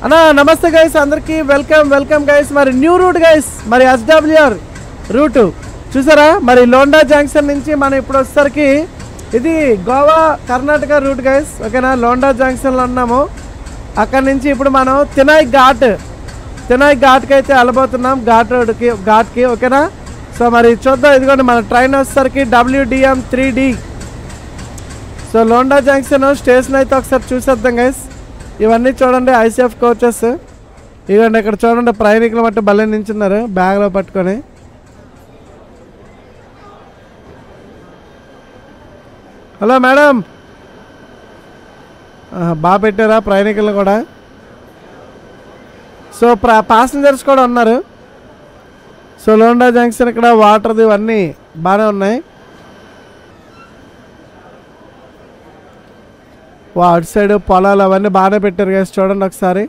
అన్నా నమస్తే గైస్ అందరికీ వెల్కమ్ వెల్కమ్ గైస్ మరి న్యూ రూట్ గైస్ మరి ఎస్డబ్ల్యూఆర్ రూట్ చూసారా మరి లోండా జంక్షన్ నుంచి మనం ఇప్పుడు వచ్చేసరికి ఇది గోవా కర్ణాటక రూట్ గైస్ ఓకేనా లోండా జంక్షన్లో ఉన్నాము అక్కడ నుంచి ఇప్పుడు మనం తినాయ్ ఘాట్ తినాయ్ ఘాట్కి అయితే వెళ్ళబోతున్నాం ఘాట్ రోడ్కి ఘాట్కి ఓకేనా సో మరి చూద్దాం ఇదిగోండి మన ట్రైన్ వచ్చేసరికి WDM three D so Londa junction station అయితే ఒకసారి చూసేద్దాం గైస్ ఇవన్నీ చూడండి ఐసీఎఫ్ కోచెస్ ఇవ్వండి ఇక్కడ చూడండి ప్రయాణికులు మట్టి భలే నించున్నారు బ్యాగ్లో పట్టుకొని హలో మేడం ఆహా, బాగా పెట్టారా ప్రయాణికులు కూడా సో ప్ర పాసెంజర్స్ కూడా ఉన్నారు సో లోండా జంక్షన్ ఇక్కడ వాటర్ది ఇవన్నీ బాగానే ఉన్నాయి వా అటు సైడ్ పొలాలు అవన్నీ బాగానే పెట్టారు గైస్ చూడండి ఒకసారి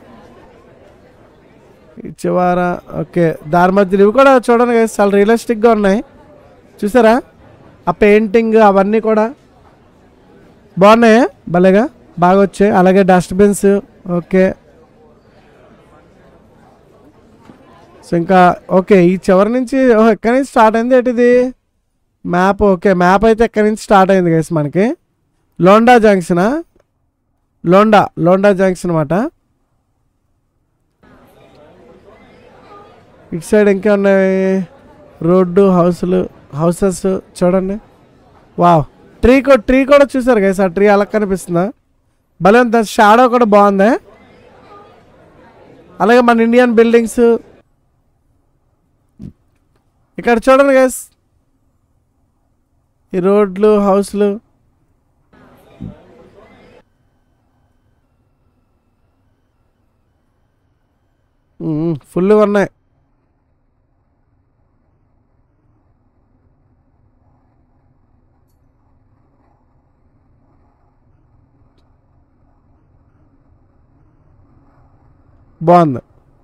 ఈ చివర ఓకే దారి మధ్యలో ఇవి కూడా చూడండి గైస్ చాలా రియలిస్టిక్గా ఉన్నాయి చూసారా ఆ పెయింటింగ్ అవన్నీ కూడా బాగున్నాయి భలేగా బాగా వచ్చాయి అలాగే డస్ట్బిన్స్ ఓకే సో ఇంకా ఓకే ఈ చివరి నుంచి ఓహో ఎక్కడి నుంచి స్టార్ట్ అయింది ఏంటిది మ్యాప్ ఓకే మ్యాప్ అయితే ఎక్కడి నుంచి స్టార్ట్ అయింది గైస్ మనకి లోండా జంక్షనా లోండా లోండా జంక్షన్ అనమాట ఇటు సైడ్ ఇంకా ఉన్నాయి రోడ్డు హౌస్లు హౌసెస్ చూడండి వావ్ ట్రీ కూడా ట్రీ కూడా చూసారు గైస్ ఆ ట్రీ అలా కనిపిస్తుందా భలే ఉంది దాని షాడో కూడా బాగుంది అలాగే మన ఇండియన్ బిల్డింగ్స్ ఇక్కడ చూడండి గైస్ ఈ రోడ్లు హౌస్లు ఫుల్గా ఉన్నాయి బాగుంది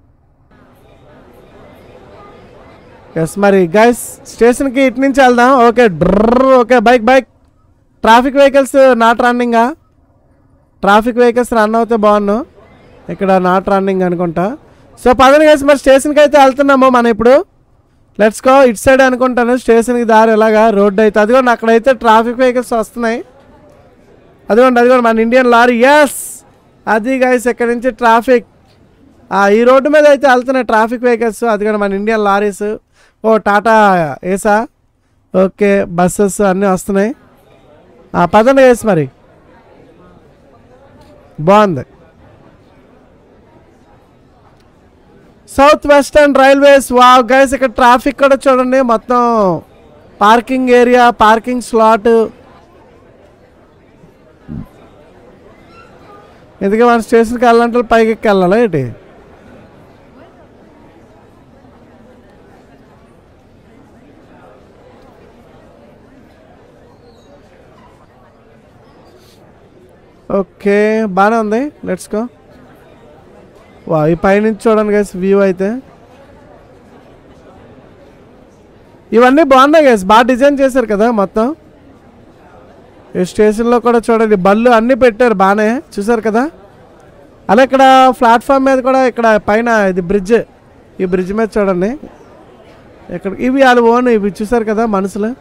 ఎస్ మరి గైస్ స్టేషన్కి ఇటు నుంచి వెళ్దాం ఓకే డ్రర్ okay bike bike traffic vehicles not రన్నింగా ట్రాఫిక్ వెహికల్స్ రన్ అవుతే బాగున్నాను ఇక్కడ నాట్ రన్నింగ్ అనుకుంటా సో పదండి గైస్ మరి స్టేషన్కి అయితే వెళ్తున్నాము మనం ఇప్పుడు లెట్స్ గో ఇటు సైడ్ అనుకుంటాను స్టేషన్కి దారి ఎలాగా రోడ్డు అయితే అదిగోండి అక్కడైతే ట్రాఫిక్ వెహికల్స్ వస్తున్నాయి అదిగోండి అదిగోండి మన ఇండియన్ లారీ ఎస్ అది గైస్ ఇక్కడ నుంచి ట్రాఫిక్ ఈ రోడ్డు మీద అయితే వెళ్తున్నాయి ట్రాఫిక్ వెహికల్స్ అదిగోండి మన ఇండియన్ లారీస్ ఓ టాటా ఏసా ఓకే బస్సెస్ అన్నీ వస్తున్నాయి ఆ, పదండి గైస్ మరి బాగుంది south western railways wow guys ఇక్కడ ట్రాఫిక్ కూడా చూడండి మొత్తం పార్కింగ్ ఏరియా పార్కింగ్ స్లాట్ ఎందుకంటే మన స్టేషన్కి వెళ్ళాలంటే పైకి ఎక్కి వెళ్ళాలా ఏంటి ఓకే బాగానే ఉంది లెట్స్ గో వా ఈ పైనుంచి చూడండి గైస్ వ్యూ అయితే ఇవన్నీ బాగున్నాయి గైస్ బాగా డిజైన్ చేశారు కదా మొత్తం ఈ స్టేషన్లో కూడా చూడండి బళ్ళు అన్నీ పెట్టారు బాగానే చూసారు కదా అలా ఇక్కడ ప్లాట్ఫామ్ మీద కూడా ఇక్కడ పైన ఇది బ్రిడ్జ్ ఈ బ్రిడ్జ్ మీద చూడండి ఇక్కడ ఇవి వాళ్ళు ఓన్ ఇవి చూసారు కదా మనుషులు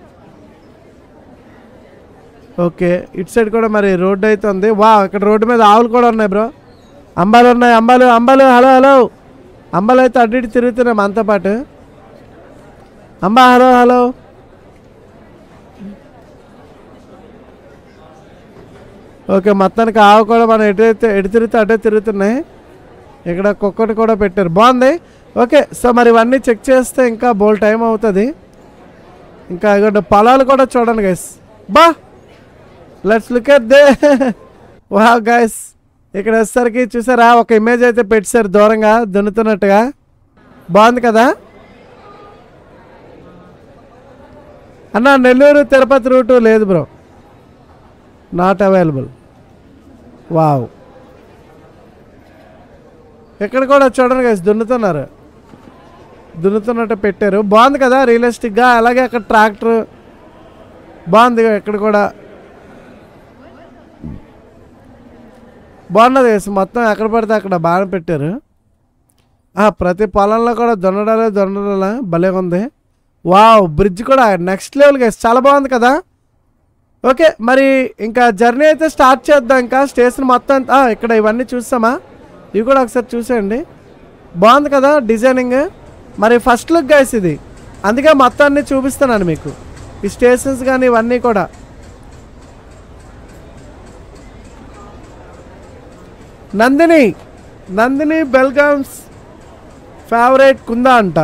ఓకే ఇటు సైడ్ కూడా మరి రోడ్డు అయితే ఉంది వా ఇక్కడ రోడ్డు మీద ఆవులు కూడా ఉన్నాయి బ్రో అంబాలు ఉన్నాయి అంబాలు అంబాలు హలో హలో అంబాలు అయితే అటు ఇటు తిరుగుతున్నాయి మనతో పాటు అంబా హలో హలో ఓకే మొత్తానికి ఆవు కూడా మనం ఎటైతే ఎటు తిరిగితే అటే తిరుగుతున్నాయి ఇక్కడ కుక్కటి కూడా పెట్టారు బాగుంది ఓకే సో మరి ఇవన్నీ చెక్ చేస్తే ఇంకా బోల్ టైం అవుతుంది ఇంకా ఇగోండి పొలాలు కూడా చూడండి గైస్ బా లెట్స్ లుక్ ఎట్ దే వా గైస్ ఇక్కడ వచ్చేసరికి చూసారా ఒక ఇమేజ్ అయితే పెట్టారు దూరంగా దున్నుతున్నట్టుగా బాగుంది కదా అన్న నెల్లూరు తిరుపతి రూటు లేదు బ్రో నాట్ అవైలబుల్ వావ్ ఇక్కడ కూడా చూడండి గైస్ దున్నుతున్నారు దున్నుతున్నట్టు పెట్టారు బాగుంది కదా రియలిస్టిక్గా అలాగే అక్కడ ట్రాక్టర్ బాగుంది ఇక్కడ కూడా బాగున్నది గైస్ మొత్తం ఎక్కడ పడితే అక్కడ బాగా పెట్టారు ఆ, ప్రతి పొలంలో కూడా దొన్నడాలే దొన్నడాలే భలే ఉంది వావ్ బ్రిడ్జ్ కూడా నెక్స్ట్ లెవెల్ గైస్ చాలా బాగుంది కదా ఓకే మరి ఇంకా జర్నీ అయితే స్టార్ట్ చేద్దాం ఇంకా స్టేషన్ మొత్తం ఆ, ఇక్కడ ఇవన్నీ చూస్తామా ఇవి కూడా ఒకసారి చూసేయండి బాగుంది కదా డిజైనింగ్ మరి ఫస్ట్ లుక్ గైస్ ఇది అందుకే మొత్తం అన్ని చూపిస్తున్నాను మీకు ఈ స్టేషన్స్ కానీ ఇవన్నీ కూడా నందిని నందిని బెల్గామ్స్ ఫేవరెట్ కుందా అంట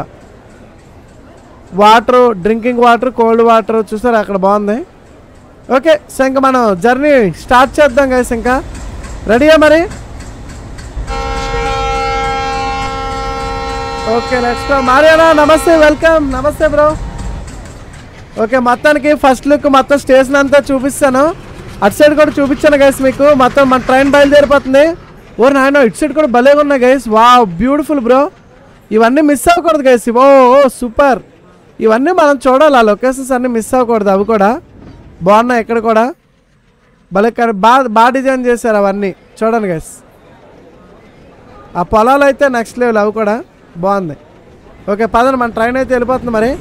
water drinking water cold water చూసారు అక్కడ బాగుంది ఓకే సో ఇంకా మనం జర్నీ స్టార్ట్ చేద్దాం గైస్ ఇంకా రెడీయా మరి ఓకే నెక్స్ట్ మారియానా నమస్తే వెల్కమ్ నమస్తే బ్రో ఓకే మొత్తానికి ఫస్ట్ లుక్ మొత్తం స్టేషన్ అంతా చూపిస్తాను అటు సైడ్ కూడా చూపించాను గైస్ మీకు మొత్తం మన ట్రైన్ బయలుదేరిపోతుంది ఓ నాయన ఇటు సైడ్ కూడా భలేగా ఉన్నాయి గైస్ వా బ్యూటిఫుల్ బ్రో ఇవన్నీ మిస్ అవ్వకూడదు గైస్ ఓ ఓ సూపర్ ఇవన్నీ మనం చూడాలి ఆ లొకేషన్స్ అన్నీ మిస్ అవ్వకూడదు అవి కూడా బాగున్నాయి ఇక్కడ కూడా భలే కానీ బాగా బాగా డిజైన్ చేశారు అవన్నీ చూడండి గైస్ ఆ పొలాలు అయితే నెక్స్ట్ లెవెల్ అవి కూడా బాగుంది ఓకే పదండి మన ట్రైన్ అయితే వెళ్ళిపోతుంది మరి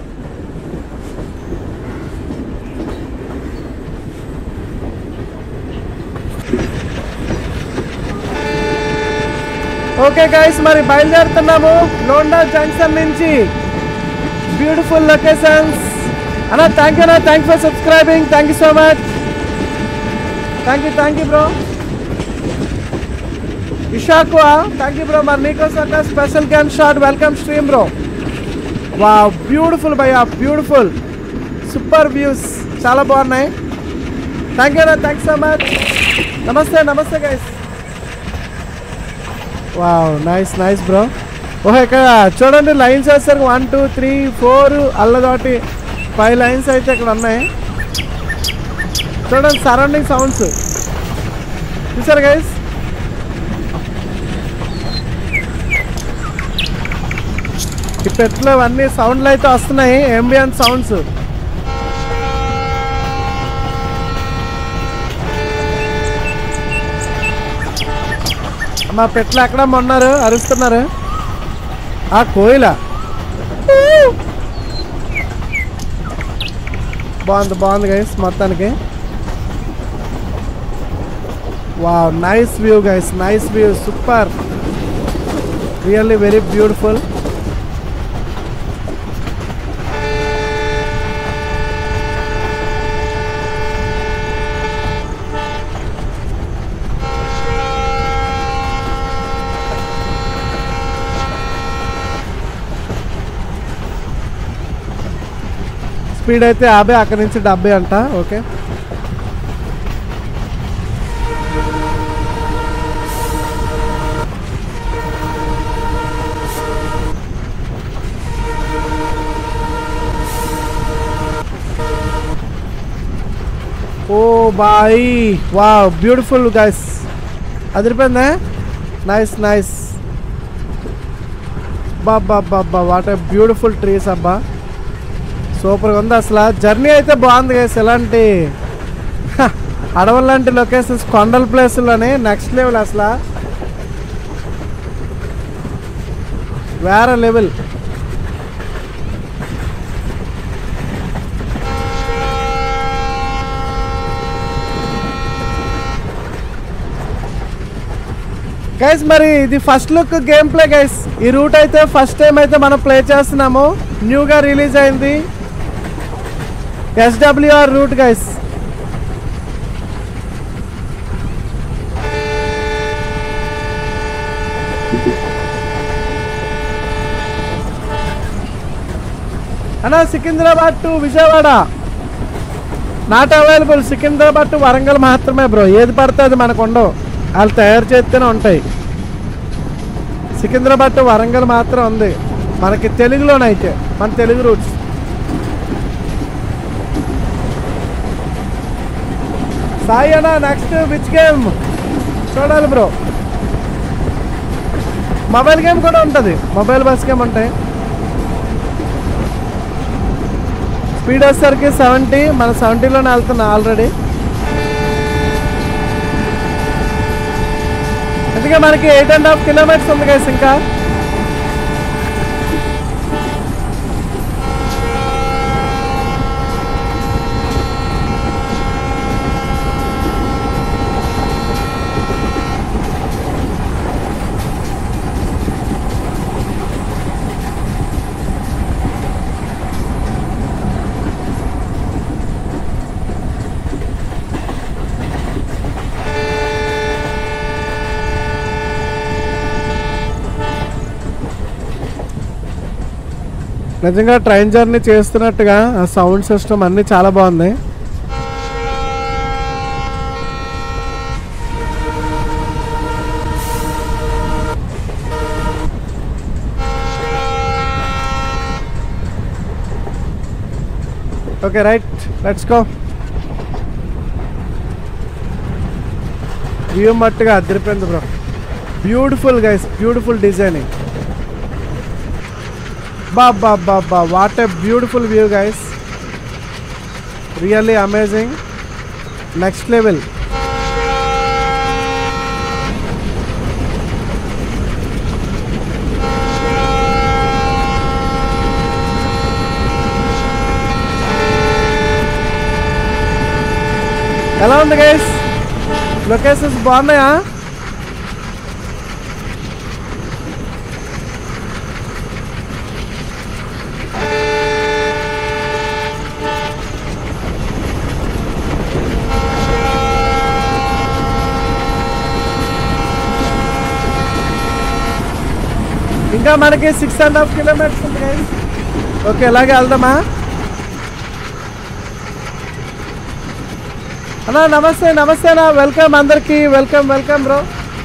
ఓకే గైస్ మరి బయలుదేరుతున్నాము లోండా జంక్షన్ నుంచి బ్యూటిఫుల్ లొకేషన్స్ అన్న థ్యాంక్ యూ అన్న thank for subscribing thank you so much thank you thank you bro ఇషాకువా థ్యాంక్ యూ బ్రో మరి నీకోసం special can shot welcome stream bro వా బ్యూటిఫుల్ భయ్యా బ్యూటిఫుల్ సూపర్ వ్యూస్ చాలా బాగున్నాయి thank you thank so much నమస్తే నమస్తే guys wow nice nice bro ఓహో ఇక్కడ చూడండి లైన్స్ వేస్తారు వన్ టూ త్రీ ఫోర్ అల్లదోటి ఫైవ్ లైన్స్ అయితే ఇక్కడ ఉన్నాయి చూడండి సరౌండింగ్ సౌండ్స్ చూసారు గైస్ ఈ పెట్లో అన్ని సౌండ్లు అయితే వస్తున్నాయి ఎంబియన్ సౌండ్స్ మా పెట్లు ఎక్కడ ఉన్నారు అరుస్తున్నారు ఆ కోయిల బాగుంది బాగుంది గైస్ మొత్తానికి వా nice view guys nice view super really very beautiful speed అయితే యాభై అక్కడి నుంచి డెబ్బై అంట ఓకే ఓ బాయ్ వా బ్యూటిఫుల్ గైస్ అదిరిపోయిందా నైస్ నైస్ బాబా బాబా వాట్ ఏ బ్యూటిఫుల్ ట్రీస్ అబ్బా సూపర్గా ఉంది అసలు జర్నీ అయితే బాగుంది గైస్ ఎలాంటి హ, అడవుల లాంటి లొకేషన్స్ కొండల ప్లేసుల్లోనే నెక్స్ట్ లెవెల్ అసలు వేరే లెవెల్ గైస్ మరి ఇది first look game play guys ఈ రూట్ అయితే ఫస్ట్ టైం అయితే మనం ప్లే చేస్తున్నాము న్యూగా రిలీజ్ అయింది ఎస్డబ్ల్యూఆర్ రూట్ గైస్ అన్నా Secunderabad to Vijayawada not available Secunderabad to Warangal మాత్రమే బ్రో ఏది పడితే అది మనకు ఉండవు వాళ్ళు తయారు చేస్తేనే ఉంటాయి సికింద్రాబాద్ టు వరంగల్ మాత్రం ఉంది మనకి తెలుగులోనైతే మన తెలుగు రూట్స్ సాయి అన్న నెక్స్ట్ విచ్ గేమ్ చూడాలి బ్రో మొబైల్ గేమ్ కూడా ఉంటుంది మొబైల్ బస్ గేమ్ ఉంటాయి స్పీడ్ వచ్చేసరికి సెవెంటీ మన సెవెంటీలోనే వెళ్తున్నా ఆల్రెడీ స్టేషన్కి మనకి ఎయిట్ అండ్ హాఫ్ కిలోమీటర్స్ ఉంది గైస్ ఇంకా నిజంగా ట్రైన్ జర్నీ చేస్తున్నట్టుగా ఆ సౌండ్ సిస్టమ్ అన్నీ చాలా బాగుంది okay right let's go view మట్టుగా అదిరిపోయింది bro beautiful guys beautiful designing బా బా బా బా what a beautiful view guys really amazing next level ఎలా ఉంది గైస్ లొకేషన్స్ బాగున్నాయా ఇంకా మనకి సిక్స్ అండ్ హాఫ్ కిలోమీటర్స్ ఉంది guys. ఓకే ఇలాగే వెళ్దామా అన్నా నమస్తే నమస్తే అన్న వెల్కమ్ అందరికి వెల్కమ్ వెల్కమ్ బ్రో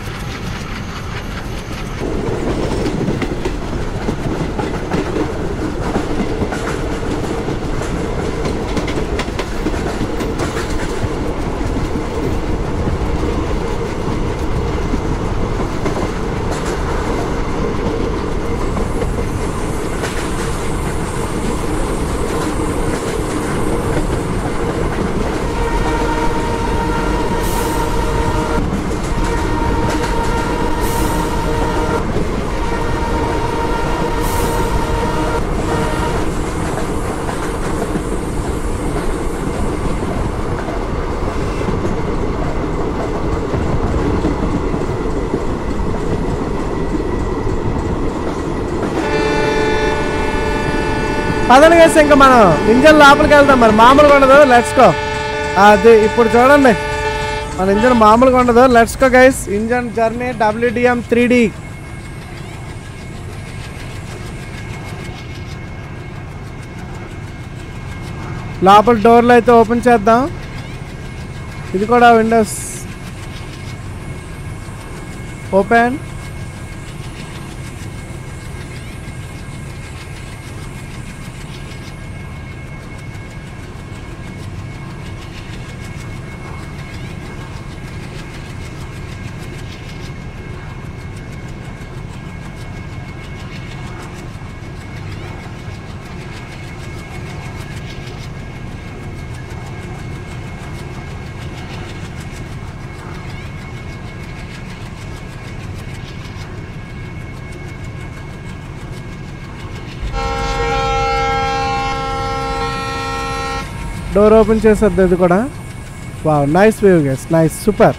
పదని వేసి ఇంకా మనం ఇంజన్ లోపలికి వెళ్దాం మరి మామూలుగా ఉండదు లెట్స్ గో అది ఇప్పుడు చూడండి మన ఇంజన్ మామూలుగా ఉండదు let's go guys engine journey WDM three D లోపల డోర్లు అయితే ఓపెన్ చేద్దాం ఇది కూడా విండోస్ ఓపెన్ డోర్ ఓపెన్ చేసేద్ది ఇది కూడా వా nice view guys nice super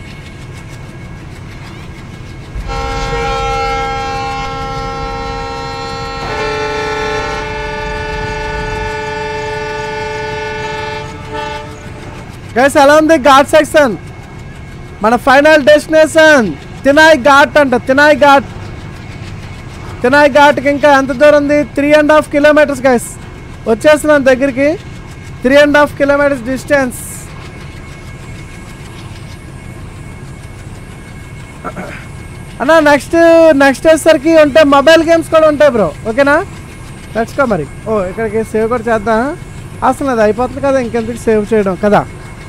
guys ఎలా ఉంది ఘాట్ సెక్షన్ మన ఫైనల్ డెస్టినేషన్ తినాయ్ ఘాట్ అంట తినాయ్ ఘాట్ తినాయ్ ఘాట్కి ఇంకా ఎంత దూరం ఉంది three and half kilometres guys వచ్చేస్తున్నాం దగ్గరికి three and half kilometres distance అన్న నెక్స్ట్ నెక్స్ట్ వచ్చేసరికి ఉంటే మొబైల్ గేమ్స్ కూడా ఉంటాయి బ్రో ఓకేనా తెచ్చుకో మరి ఓ ఇక్కడికి సేవ్ కూడా చేద్దాం అసలు అది అయిపోతుంది కదా ఇంకెందుకు సేవ్ చేయడం కదా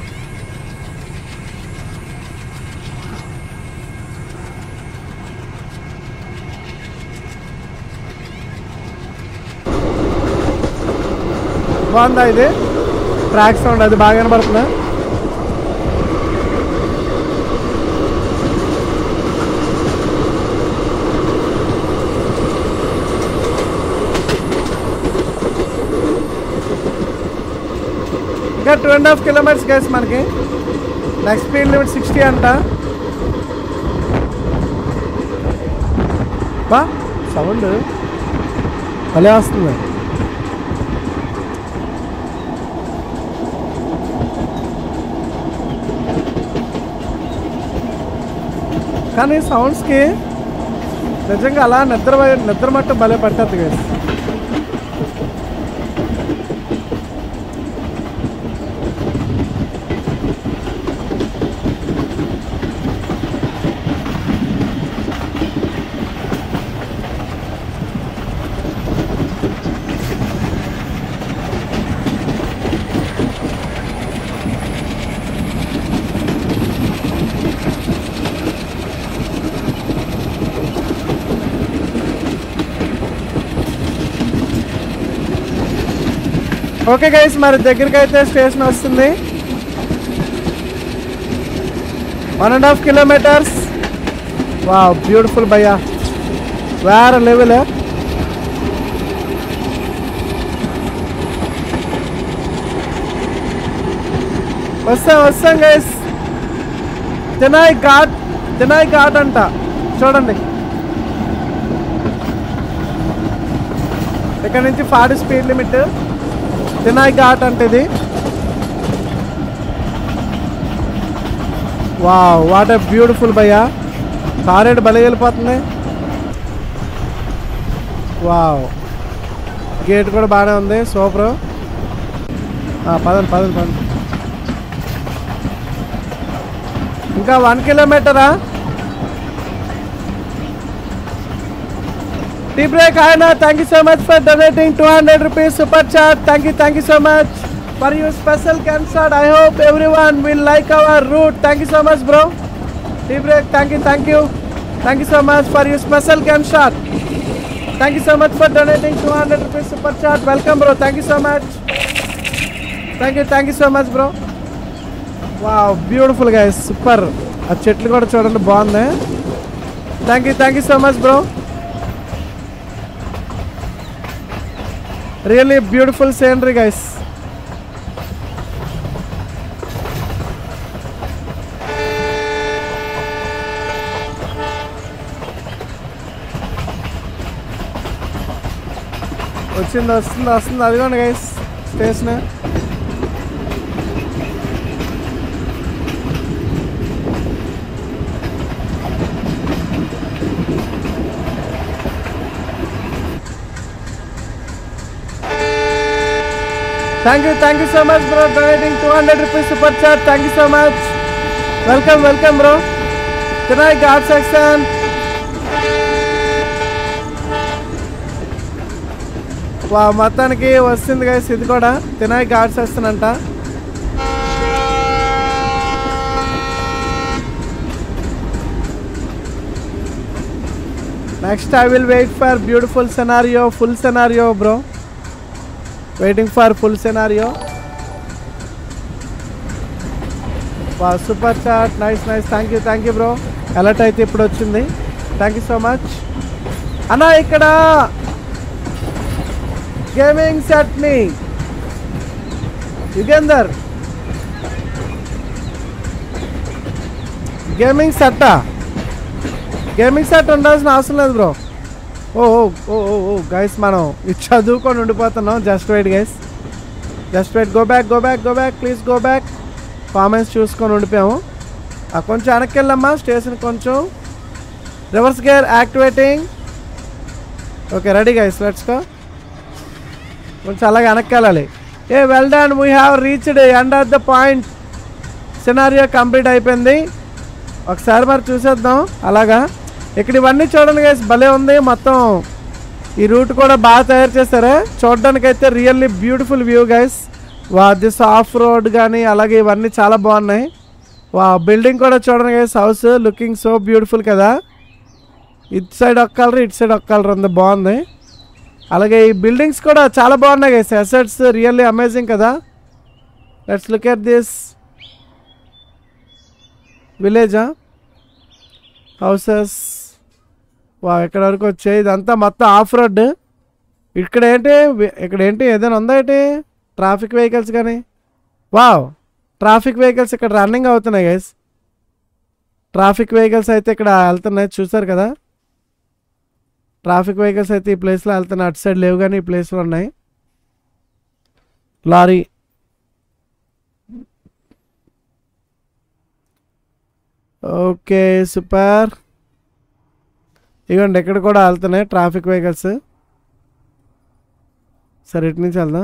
బాగుందా ఇది ట్రాక్ సౌండ్ అది బాగా వినపడుతుందా ఇంకా two and half kilometres guys మనకి నెక్స్ట్ స్పీడ్ లిమిట్ సిక్స్టీ అంట బా సౌండ్ భలే వస్తుంది కానీ సౌండ్స్కి నిజంగా అలా నిద్ర నిద్ర మట్టు భలే పట్టద్దు కదా ఓకే గైస్ మరి దగ్గరికి అయితే స్టేషన్ వస్తుంది వన్ అండ్ హాఫ్ కిలోమీటర్స్ వా బ్యూటిఫుల్ భయ్యా వేరే లెవెల్ వస్తాం వస్తాం గైస్ తినాయి ఘాట్ తినాయి ఘాట్ అంట చూడండి ఇక్కడ నుంచి forty speed limit Tinai Ghat అంటే ఇది వావ్ వాట్ ఎ బ్యూటిఫుల్ భయ్యా కారేడు బలి వెళ్ళిపోతుంది వావ్ గేట్ కూడా బాగానే ఉంది సూపర్ పదండి పదండి పదండి ఇంకా వన్ కిలోమీటరా టీ బ్రేక్ ఆయన thank you so much for donating two hundred rupees super chat thank you thank you so much for you special cancer I hope every one will like our route thank you so much bro tea break thank you thank you thank you so much for you special cancer thank you so much for donating two hundred rupees super chat welcome bro thank you so much thank you thank you so much bro వా beautiful గా super ఆ చెట్లు కూడా చూడండి బాగుంది thank you thank you so much bro really beautiful scenery guys వచ్చింది వస్తుంది వస్తుంది అదిగోండి guys station thank you thank you so much bro donating two hundred rupees super chat thank you so much welcome welcome bro Tinai Ghat section వా మొత్తానికి వస్తుంది guys ఇది కూడా Tinai Ghat section అంట next I will wait for beautiful scenario full scenario bro waiting for full scenario వా super chat nice nice thank you thank you bro alert అయితే ఇప్పుడు వచ్చింది థ్యాంక్ యూ సో మచ్ అన్న ఇక్కడ గేమింగ్ సెట్ని యుగేందర్ గేమింగ్ సెట్టా gaming set ఉండాల్సిన అవసరం లేదు బ్రో ఓ ఓ ఓ ఓ ఓ గైస్ మనం ఇది చదువుకొని ఉండిపోతున్నాం just wait guys just wait go back go back go back please go back comments చూసుకొని ఉండిపోయాము ఆ కొంచెం వెనక్కి వెళ్ళమ్మా స్టేషన్ కొంచెం reverse gear activating okay ready guys let's go కొంచెం అలాగే వెనక్కి వెళ్ళాలి a well done we have reached end of the point scenario complete అయిపోయింది ఒకసారి మరి చూసేద్దాం అలాగా ఇక్కడ ఇవన్నీ చూడండి గైస్ భలే ఉంది మొత్తం ఈ రూట్ కూడా బాగా తయారు చేశారు చూడడానికి అయితే రియల్లీ బ్యూటిఫుల్ వ్యూ గైస్ వా దిస్ ఆఫ్ రోడ్ కానీ అలాగే ఇవన్నీ చాలా బాగున్నాయి వా బిల్డింగ్ కూడా చూడండి guys house looking so beautiful కదా ఇటు సైడ్ ఒక కలర్ ఇటు సైడ్ ఒక కలర్ ఉంది బాగుంది అలాగే ఈ బిల్డింగ్స్ కూడా చాలా బాగున్నాయి గైస్ అసెట్స్ రియల్లీ అమేజింగ్ కదా లెట్స్ లుక్ ఎట్ దిస్ విలేజా హౌసెస్ వా ఇక్కడ వరకు వచ్చాయి ఇదంతా మొత్తం ఆఫ్ రోడ్ ఇక్కడ ఏంటి వి- ఇక్కడ ఏంటి ఏదైనా ఉందా ఏంటి ట్రాఫిక్ వెహికల్స్ కానీ వావ్ ట్రాఫిక్ వెహికల్స్ ఇక్కడ రన్నింగ్ అవుతున్నాయి గైస్ ట్రాఫిక్ వెహికల్స్ అయితే ఇక్కడ వెళ్తున్నాయి చూసారు కదా ట్రాఫిక్ వెహికల్స్ అయితే ఈ ప్లేస్లో వెళ్తున్నాయి అటు సైడ్ లేవు కానీ ఈ ప్లేస్లో ఉన్నాయి లారీ ఓకే సూపర్ ఇవ్వండి ఇక్కడ కూడా వెళ్తున్నాయి ట్రాఫిక్ వెహికల్స్ సరే ఇటు నుంచి వెళ్దాం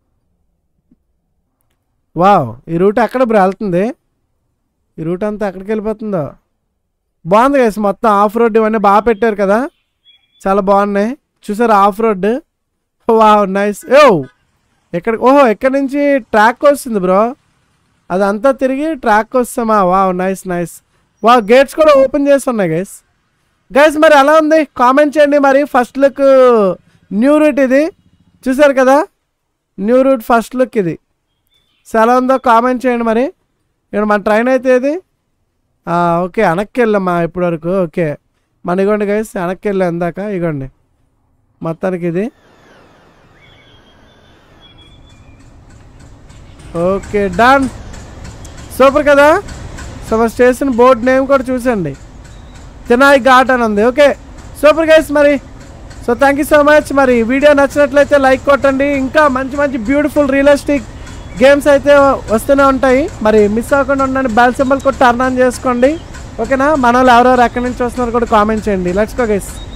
వావ్ ఈ రూట్ ఎక్కడ బ్రో వెళ్తుంది ఈ రూట్ అంతా ఎక్కడికి వెళ్ళిపోతుందో బాగుంది కదా మొత్తం ఆఫ్ రోడ్ ఇవన్నీ బాగా పెట్టారు కదా చాలా బాగున్నాయి చూసారు off road wow nice oh ఎక్కడ ఓహో ఎక్కడి నుంచి ట్రాక్ వస్తుంది బ్రో అదంతా తిరిగి ట్రాక్ వస్తామా వావ్ నైస్ నైస్ వా గేట్స్ కూడా ఓపెన్ చేసి ఉన్నాయి గైస్ గైస్ మరి ఎలా ఉంది కామెంట్ చేయండి మరి ఫస్ట్ లుక్ న్యూ రూట్ ఇది చూసారు కదా న్యూ రూట్ ఫస్ట్ లుక్ ఇది సో ఎలా ఉందో కామెంట్ చేయండి మరి ఇక్కడ మన ట్రైన్ అయితే ఇది ఆ, ఓకే వెనక్కి వెళ్ళామా ఇప్పటి వరకు ఓకే మన ఇగోండి గైస్ వెనక్కి వెళ్ళాం ఇందాక ఇగోండి మొత్తానికి ఇది ఓకే డన్ సూపర్ కదా సో మన స్టేషన్ బోర్డ్ నేమ్ కూడా చూసండి తినాయి ఘాట్ అని ఉంది ఓకే సూపర్ గైస్ మరి so thank you so much మరి వీడియో నచ్చినట్లయితే లైక్ కొట్టండి ఇంకా మంచి మంచి బ్యూటిఫుల్ రియలిస్టిక్ గేమ్స్ అయితే వస్తూనే ఉంటాయి మరి మిస్ అవ్వకుండా ఉండండి బెల్ సింబల్ కూడా టర్న్ ఆన్ చేసుకోండి ఓకేనా మన వాళ్ళు ఎవరెవరు ఎక్కడి నుంచి వస్తున్నారు కూడా కామెంట్ చేయండి లెట్స్ గో గైస్